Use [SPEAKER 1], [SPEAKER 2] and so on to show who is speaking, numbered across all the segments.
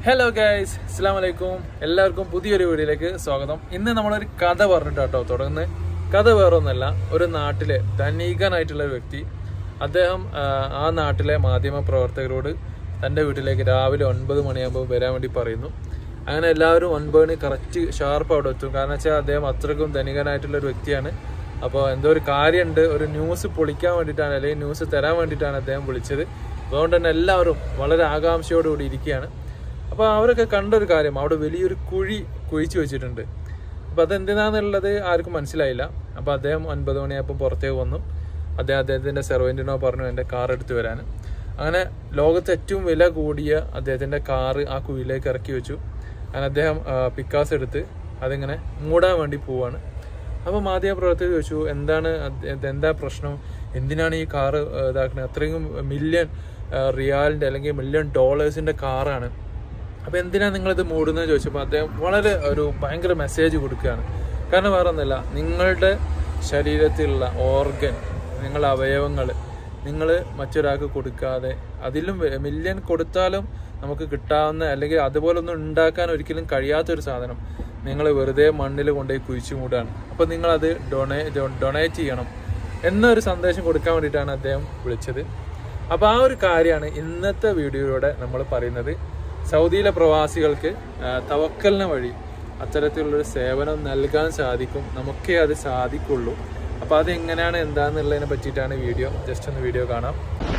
[SPEAKER 1] hello guys അസ്സാം വലൈക്കും എല്ലാവർക്കും പുതിയൊരു വീഡിയോയിലേക്ക് സ്വാഗതം ഇന്ന് നമ്മളൊരു കഥ പറഞ്ഞിട്ട് കേട്ടോ തുടർന്ന് കഥ വേറൊന്നല്ല ഒരു നാട്ടിലെ ധനികനായിട്ടുള്ള ഒരു വ്യക്തി അദ്ദേഹം ആ, ആ നാട്ടിലെ മാധ്യമ പ്രവർത്തകരോട് തൻ്റെ വീട്ടിലേക്ക് രാവിലെ ഒൻപത് മണിയാകുമ്പോൾ വരാൻ വേണ്ടി പറയുന്നു അങ്ങനെ എല്ലാവരും ഒൻപതിന് കറക്റ്റ് ഷാർപ്പ് അവിടെ എത്തും കാരണം വെച്ചാൽ അദ്ദേഹം അത്രക്കും ധനികനായിട്ടുള്ള ഒരു വ്യക്തിയാണ് അപ്പോൾ എന്തോ ഒരു കാര്യമുണ്ട് ഒരു ന്യൂസ് പൊളിക്കാൻ വേണ്ടിയിട്ടാണ് അല്ലെങ്കിൽ ന്യൂസ് തരാൻ വേണ്ടിയിട്ടാണ് അദ്ദേഹം വിളിച്ചത് അതുകൊണ്ട് തന്നെ എല്ലാവരും വളരെ ആകാംക്ഷയോടുകൂടി ഇരിക്കുകയാണ് അപ്പോൾ അവരൊക്കെ കണ്ടൊരു കാര്യം അവിടെ വലിയൊരു കുഴി കുഴിച്ചു വെച്ചിട്ടുണ്ട് അപ്പോൾ അതെന്തിനാന്നുള്ളത് ആർക്കും മനസ്സിലായില്ല അപ്പോൾ അദ്ദേഹം ഒൻപത് മണിയായപ്പോൾ പുറത്തേക്ക് വന്നു അദ്ദേഹം അദ്ദേഹത്തിൻ്റെ സെർവൻറ്റിനോ പറഞ്ഞു എൻ്റെ കാർ എടുത്തു വരാൻ അങ്ങനെ ലോകത്ത് ഏറ്റവും വില കൂടിയ അദ്ദേഹത്തിൻ്റെ കാറ് ആ കുഴിയിലേക്ക് ഇറക്കി വെച്ചു അങ്ങനെ അദ്ദേഹം ആ, പിക്കാസ് എടുത്ത് അതിങ്ങനെ മൂടാൻ വേണ്ടി പോവാണ് അപ്പോൾ മാധ്യമ പ്രവർത്തകർ ചോദിച്ചു എന്താണ് അത് ഇത് എന്താ പ്രശ്നം എന്തിനാണ് ഈ കാറ് ഇതാക്കുന്നത് അത്രയും മില്യൺ റിയാലിൻ്റെ അല്ലെങ്കിൽ മില്യൺ ഡോളേഴ്സിൻ്റെ കാറാണ് അപ്പോൾ എന്തിനാണ് നിങ്ങളിത് മൂടുന്നത് ചോദിച്ചപ്പോൾ അദ്ദേഹം വളരെ ഒരു ഭയങ്കര മെസ്സേജ് കൊടുക്കുകയാണ് കാരണം വേറെ ഒന്നുമില്ല നിങ്ങളുടെ ശരീരത്തിലുള്ള ഓർഗൻ നിങ്ങളുടെ അവയവങ്ങൾ നിങ്ങൾ മറ്റൊരാൾക്ക് കൊടുക്കാതെ അതിലും മില്യൺ കൊടുത്താലും നമുക്ക് കിട്ടാവുന്ന അല്ലെങ്കിൽ അതുപോലൊന്നും ഉണ്ടാക്കാൻ ഒരിക്കലും കഴിയാത്തൊരു സാധനം നിങ്ങൾ വെറുതെ മണ്ണിൽ കൊണ്ടുപോയി കുഴിച്ചു മൂടാണ് അപ്പോൾ നിങ്ങളത് ഡൊണേ ഡൊണേറ്റ് ചെയ്യണം എന്നൊരു സന്ദേശം കൊടുക്കാൻ വേണ്ടിയിട്ടാണ് അദ്ദേഹം വിളിച്ചത് അപ്പോൾ ആ ഒരു കാര്യമാണ് ഇന്നത്തെ വീഡിയോയിലൂടെ നമ്മൾ പറയുന്നത് സൗദിയിലെ പ്രവാസികൾക്ക് ആ, തവക്കലിന് വഴി അത്തരത്തിലുള്ളൊരു സേവനം നൽകാൻ സാധിക്കും നമുക്കേ അത് സാധിക്കുള്ളൂ അപ്പോൾ അത് എങ്ങനെയാണ് എന്താണെന്നുള്ളതിനെ പറ്റിയിട്ടാണ് വീഡിയോ ജസ്റ്റ് ഒന്ന് വീഡിയോ കാണാം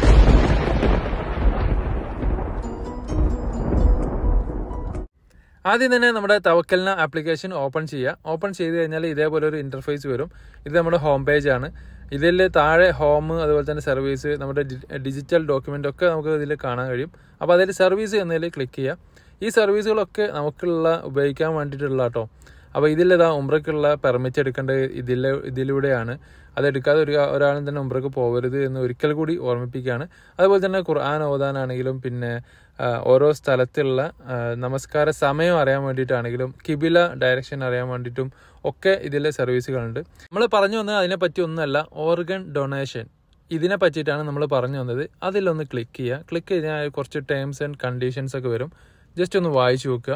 [SPEAKER 1] ആദ്യം തന്നെ നമ്മുടെ തവക്കലിന ആപ്ലിക്കേഷൻ ഓപ്പൺ ചെയ്യുക ഓപ്പൺ ചെയ്ത് കഴിഞ്ഞാൽ ഇതേപോലെ ഒരു ഇന്റർഫേസ് വരും ഇത് നമ്മുടെ ഹോം പേജ് ആണ് ഇതിൽ താഴെ ഹോം അതുപോലെ തന്നെ സർവീസ് നമ്മുടെ ഡിജിറ്റൽ ഡോക്യുമെന്റ് ഒക്കെ നമുക്ക് ഇതിൽ കാണാൻ കഴിയും അപ്പോൾ അതിൽ സർവീസ് എന്നതിൽ ക്ലിക്ക് ചെയ്യുക ഈ സർവീസുകളൊക്കെ നമുക്കുള്ള ഉപയോഗിക്കാൻ വേണ്ടിയിട്ടുള്ള കേട്ടോ അപ്പോൾ ഇതിലിതാ ഉംറയ്ക്കുള്ള പെർമിറ്റ് എടുക്കേണ്ടത് ഇതിലെ ഇതിലൂടെയാണ് അതെടുക്കാതെ ഒരു ഒരാളും തന്നെ ഉംറയ്ക്ക് പോകരുത് എന്ന് ഒരിക്കൽ കൂടി ഓർമ്മിപ്പിക്കുകയാണ് അതുപോലെ തന്നെ ഖുർആൻ ഓതാനാണെങ്കിലും പിന്നെ ആ, ഓരോ സ്ഥലത്തുള്ള ആ, നമസ്കാര സമയം അറിയാൻ വേണ്ടിയിട്ടാണെങ്കിലും കിബില ഡയറക്ഷൻ അറിയാൻ വേണ്ടിയിട്ടും ഒക്കെ ഇതിലെ സർവീസുകളുണ്ട് നമ്മൾ പറഞ്ഞു വന്നത് അതിനെപ്പറ്റി ഒന്നല്ല ഓർഗൻ ഡൊണേഷൻ ഇതിനെ പറ്റിയിട്ടാണ് നമ്മൾ പറഞ്ഞു വന്നത് അതിലൊന്ന് ക്ലിക്ക് ചെയ്യുക ക്ലിക്ക് ചെയ്താൽ കുറച്ച് ടേംസ് ആൻഡ് കണ്ടീഷൻസ് ഒക്കെ വരും ജസ്റ്റ് ഒന്ന് വായിച്ചു നോക്കുക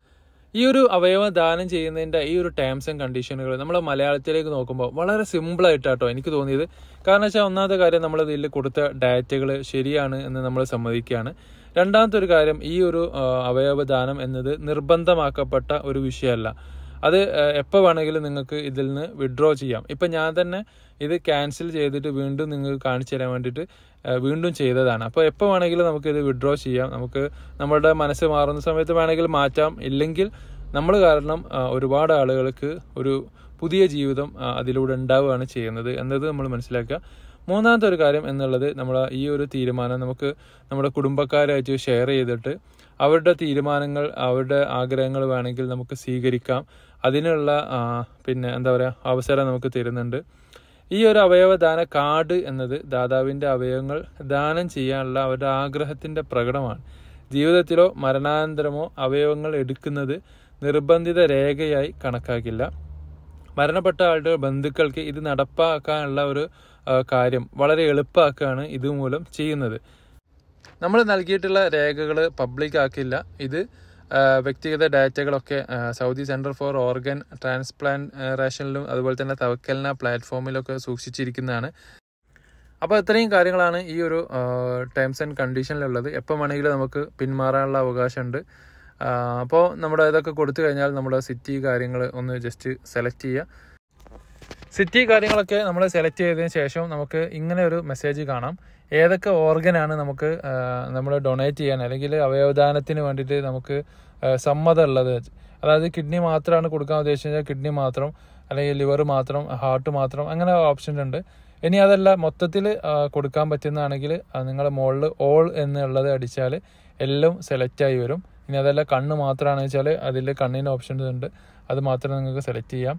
[SPEAKER 1] ഈ ഒരു അവയവം ദാനം ചെയ്യുന്നതിൻ്റെ ഈ ഒരു ടേംസ് ആൻഡ് കണ്ടീഷനുകൾ നമ്മൾ മലയാളത്തിലേക്ക് നോക്കുമ്പോൾ വളരെ സിമ്പിൾ ആയിട്ടാട്ടോ എനിക്ക് തോന്നിയത് കാരണം വെച്ചാൽ ഒന്നാമത്തെ കാര്യം നമ്മൾ ഇതിൽ കൊടുത്ത ഡാറ്റകൾ ശരിയാണ് എന്ന് നമ്മൾ സമ്മതിക്കുകയാണ് രണ്ടാമത്തെ ഒരു കാര്യം ഈ ഒരു ആ, അവയവദാനം എന്നത് നിർബന്ധമാക്കപ്പെട്ട ഒരു വിഷയമല്ല അത് എപ്പോൾ വേണമെങ്കിലും നിങ്ങൾക്ക് ഇതിൽ നിന്ന് വിഡ്രോ ചെയ്യാം ഇപ്പം ഞാൻ തന്നെ ഇത് ക്യാൻസൽ ചെയ്തിട്ട് വീണ്ടും നിങ്ങൾക്ക് കാണിച്ചു തരാൻ വേണ്ടിയിട്ട് ആ, വീണ്ടും ചെയ്തതാണ് അപ്പോൾ എപ്പോൾ വേണമെങ്കിലും നമുക്ക് ഇത് വിഡ്രോ ചെയ്യാം നമുക്ക് നമ്മുടെ മനസ്സ് മാറുന്ന സമയത്ത് വേണമെങ്കിൽ മാറ്റാം ഇല്ലെങ്കിൽ നമ്മൾ കാരണം ആ, ഒരുപാട് ആളുകൾക്ക് ഒരു പുതിയ ജീവിതം ആ, അതിലൂടെ ഉണ്ടാവുകയാണ് ചെയ്യുന്നത് എന്നത് നമ്മൾ മനസ്സിലാക്കുക മൂന്നാമത്തെ ഒരു കാര്യം എന്നുള്ളത് നമ്മൾ ഈ ഒരു തീരുമാനം നമുക്ക് നമ്മുടെ കുടുംബക്കാരായിട്ട് ഷെയർ ചെയ്തിട്ട് അവരുടെ തീരുമാനങ്ങൾ അവരുടെ ആഗ്രഹങ്ങൾ വേണമെങ്കിൽ നമുക്ക് സ്വീകരിക്കാം അതിനുള്ള ആ, പിന്നെ എന്താ പറയുക അവസരം നമുക്ക് തരുന്നുണ്ട് ഈ ഒരു അവയവദാന കാർഡ് എന്നത് ദാതാവിൻ്റെ അവയവങ്ങൾ ദാനം ചെയ്യാനുള്ള അവരുടെ ആഗ്രഹത്തിൻ്റെ പ്രകടനമാണ് ജീവിതത്തിലോ മരണാനന്തരമോ അവയവങ്ങൾ എടുക്കുന്നത് നിർബന്ധിത രേഖയായി കണക്കാക്കില്ല മരണപ്പെട്ട ആളുടെ ബന്ധുക്കൾക്ക് ഇത് നടപ്പാക്കാനുള്ള ഒരു ആ, കാര്യം വളരെ എളുപ്പമാക്കുകയാണ് ഇതുമൂലം ചെയ്യുന്നത് നമ്മൾ നൽകിയിട്ടുള്ള രേഖകൾ പബ്ലിക് ആക്കില്ല ഇത് ആ, വ്യക്തിഗത ഡാറ്റകളൊക്കെ ആ, സൗദി സെൻറ്റർ ഫോർ ഓർഗൻ ട്രാൻസ്പ്ലാന്റേഷനിലും അതുപോലെ തന്നെ തവക്കലിന പ്ലാറ്റ്ഫോമിലൊക്കെ സൂക്ഷിച്ചിരിക്കുന്നതാണ് അപ്പോൾ ഇത്രയും കാര്യങ്ങളാണ് ഈ ഒരു ടേംസ് ആൻഡ് കണ്ടീഷനിലുള്ളത് എപ്പോൾ വേണമെങ്കിലും നമുക്ക് പിന്മാറാനുള്ള അവകാശമുണ്ട് അപ്പോൾ നമ്മുടെ ഇതൊക്കെ കൊടുത്തു കഴിഞ്ഞാൽ നമ്മുടെ സിറ്റി കാര്യങ്ങൾ ഒന്ന് ജസ്റ്റ് സെലക്ട് ചെയ്യുക സിറ്റി കാര്യങ്ങളൊക്കെ നമ്മൾ സെലക്ട് ചെയ്തതിന് ശേഷം നമുക്ക് ഇങ്ങനെ ഒരു മെസ്സേജ് കാണാം ഏതൊക്കെ ഓർഗനാണ് നമുക്ക് നമ്മൾ ഡൊണേറ്റ് ചെയ്യാൻ അല്ലെങ്കിൽ അവയവദാനത്തിന് വേണ്ടിയിട്ട് നമുക്ക് ആ, സമ്മതമുള്ളത് അതായത് കിഡ്നി മാത്രമാണ് കൊടുക്കാൻ ഉദ്ദേശിച്ചാൽ കിഡ്നി മാത്രം അല്ലെങ്കിൽ ലിവർ മാത്രം ഹാർട്ട് മാത്രം അങ്ങനെ ഓപ്ഷൻ ഉണ്ട് ഇനി അതല്ല മൊത്തത്തിൽ കൊടുക്കാൻ പറ്റുന്നതാണെങ്കിൽ നിങ്ങളുടെ മുകളിൽ ഓൾ എന്നുള്ളത് അടിച്ചാൽ എല്ലാം സെലക്ട് ആയി വരും ഇനി അതല്ല കണ്ണ് മാത്രമാണെന്ന് വെച്ചാൽ അതിൽ കണ്ണിൻ്റെ ഓപ്ഷൻസ് ഉണ്ട് അത് മാത്രം നിങ്ങൾക്ക് സെലക്ട് ചെയ്യാം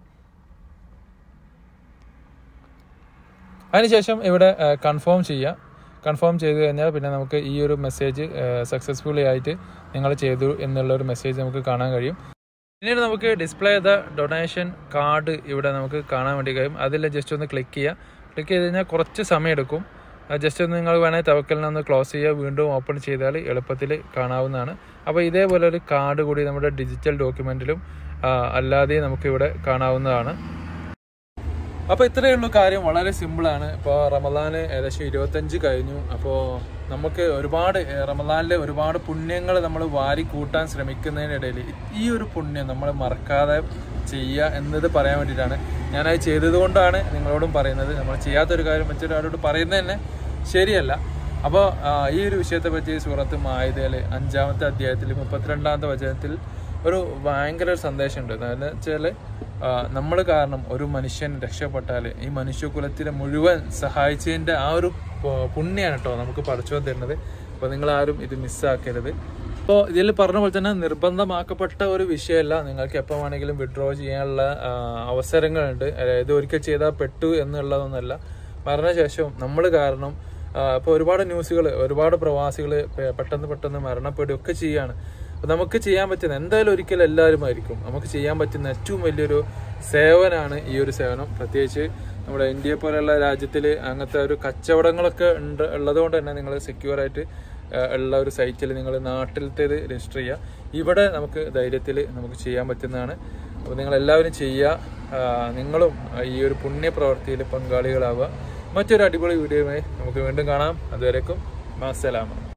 [SPEAKER 1] അതിനുശേഷം ഇവിടെ കൺഫേം ചെയ്യുക കൺഫേം ചെയ്ത് കഴിഞ്ഞാൽ പിന്നെ നമുക്ക് ഈ ഒരു മെസ്സേജ് സക്സസ്ഫുള്ളി ആയിട്ട് നിങ്ങൾ ചെയ്തു എന്നുള്ള ഒരു മെസ്സേജ് നമുക്ക് കാണാൻ കഴിയും പിന്നീട് നമുക്ക് ഡിസ്പ്ലേ ചെയ്ത ഡൊണേഷൻ കാർഡ് ഇവിടെ നമുക്ക് കാണാൻ വേണ്ടി കഴിയും അതിൽ ജസ്റ്റ് ഒന്ന് ക്ലിക്ക് ചെയ്യുക ക്ലിക്ക് ചെയ്ത് കഴിഞ്ഞാൽ കുറച്ച് സമയം എടുക്കും ജസ്റ്റ് ഒന്ന് നിങ്ങൾ വേണേൽ തവക്കലിനെ ഒന്ന് ക്ലോസ് ചെയ്യുക വീണ്ടും ഓപ്പൺ ചെയ്താൽ എളുപ്പത്തിൽ കാണാവുന്നതാണ് അപ്പോൾ ഇതേപോലെ ഒരു കാർഡ് കൂടി നമ്മുടെ ഡിജിറ്റൽ ഡോക്യുമെൻറ്റിലും അല്ലാതെ നമുക്കിവിടെ കാണാവുന്നതാണ് അപ്പോൾ ഇത്രയേ ഉള്ളൂ കാര്യം വളരെ സിമ്പിളാണ് ഇപ്പോൾ റമദാന് ഏകദേശം ഇരുപത്തഞ്ച് കഴിഞ്ഞു അപ്പോൾ നമുക്ക് ഒരുപാട് ഏഹ്, റമദാനിലെ ഒരുപാട് പുണ്യങ്ങൾ നമ്മൾ വാരി കൂട്ടാൻ ശ്രമിക്കുന്നതിനിടയിൽ ഈ ഒരു പുണ്യം നമ്മൾ മറക്കാതെ ചെയ്യുക എന്നത് പറയാൻ വേണ്ടിയിട്ടാണ് ഞാനത് ചെയ്തത് കൊണ്ടാണ് നിങ്ങളോടും പറയുന്നത് നമ്മൾ ചെയ്യാത്തൊരു കാര്യം മറ്റൊരാളോട് പറയുന്നത് തന്നെ ശരിയല്ല അപ്പോൾ ഈ ഒരു വിഷയത്തെ പറ്റി സൂറത്ത് മായതയിൽ അഞ്ചാമത്തെ അധ്യായത്തിൽ മുപ്പത്തിരണ്ടാമത്തെ വചനത്തിൽ ഒരു ഭയങ്കര ഒരു സന്ദേശമുണ്ട് അതെന്ന് വെച്ചാൽ നമ്മൾ കാരണം ഒരു മനുഷ്യൻ രക്ഷപ്പെട്ടാൽ ഈ മനുഷ്യകുലത്തിനെ മുഴുവൻ സഹായിച്ചതിൻ്റെ ആ ഒരു പ- പുണ്യാണ് കേട്ടോ നമുക്ക് പഠിച്ചു തരുന്നത് അപ്പോൾ നിങ്ങൾ ആരും ഇത് മിസ്സാക്കരുത് അപ്പോൾ ഇതിൽ പറഞ്ഞ പോലെ തന്നെ നിർബന്ധമാക്കപ്പെട്ട ഒരു വിഷയമല്ല നിങ്ങൾക്ക് എപ്പോൾ വേണമെങ്കിലും വിഡ്രോ ചെയ്യാനുള്ള ആ, അവസരങ്ങളുണ്ട് അതായത് ഒരിക്കൽ ചെയ്താൽ പെട്ടു എന്നുള്ളതൊന്നുമല്ല മരണശേഷവും നമ്മൾ കാരണം ഇപ്പോൾ ഒരുപാട് ന്യൂസുകൾ ഒരുപാട് പ്രവാസികൾ പെട്ടെന്ന് പെട്ടെന്ന് മരണപ്പെടുകയൊക്കെ ചെയ്യാണ് അപ്പൊ നമുക്ക് ചെയ്യാൻ പറ്റുന്ന എന്തായാലും ഒരിക്കലും എല്ലാവരും ആയിരിക്കും നമുക്ക് ചെയ്യാൻ പറ്റുന്ന ഏറ്റവും വലിയൊരു സേവനമാണ് ഈ ഒരു സേവനം പ്രത്യേകിച്ച് നമ്മുടെ ഇന്ത്യയെ പോലെയുള്ള രാജ്യത്തിൽ അങ്ങനത്തെ ഒരു കച്ചവടങ്ങളൊക്കെ ഉണ്ട് ഉള്ളതുകൊണ്ട് തന്നെ നിങ്ങൾ സെക്യൂർ ആയിട്ട് ആ, ഉള്ള ഒരു സൈറ്റിൽ നിങ്ങൾ നാട്ടിലത്തേത് രജിസ്റ്റർ ചെയ്യുക ഇവിടെ നമുക്ക് ധൈര്യത്തിൽ നമുക്ക് ചെയ്യാൻ പറ്റുന്നതാണ് അപ്പോൾ നിങ്ങൾ എല്ലാവരും ചെയ്യുക ആ, നിങ്ങളും ഈ ഒരു പുണ്യ പ്രവൃത്തിയിൽ പങ്കാളികളാവുക മറ്റൊരു അടിപൊളി വീഡിയോയുമായി നമുക്ക് വീണ്ടും കാണാം അതുവരേക്കും മാസലാമ